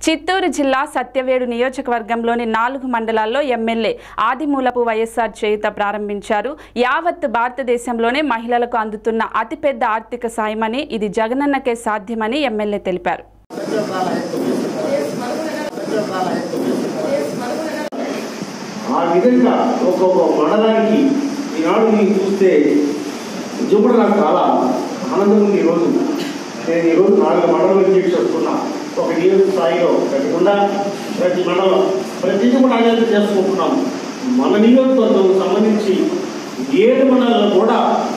చిత్తూరు జిల్లా సత్యవేడు నియోజకవర్గంలోని నాలుగు మండలాల్లో ఎమ్మెల్యే ఆదిమూలపు వైఎస్ఆర్ చేయుత ప్రారంభించారు యావత్ భారతదేశంలోనే మహిళలకు అందుతున్న అతిపెద్ద ఆర్థిక సాయమని ఇది జగనన్నకే సాధ్యమని ఎమ్మెల్యే తెలిపారు ఆ విధంగా ఒక్కొక్క మండలానికి ఈనాడు నేను చూస్తే నిజంగా నాకు చాలా ఆనందం ఉంది ఈరోజు నేను ఈరోజు నాలుగు మండలం చేసి వస్తున్నా ఒక నియోజక స్థాయిలో పెట్టకుండా ప్రతి మండలం ప్రతిదీ కూడా ఆలోచన చేసుకుంటున్నాం మన నియోజకవర్గం సంబంధించి ఏడు మండలాలు కూడా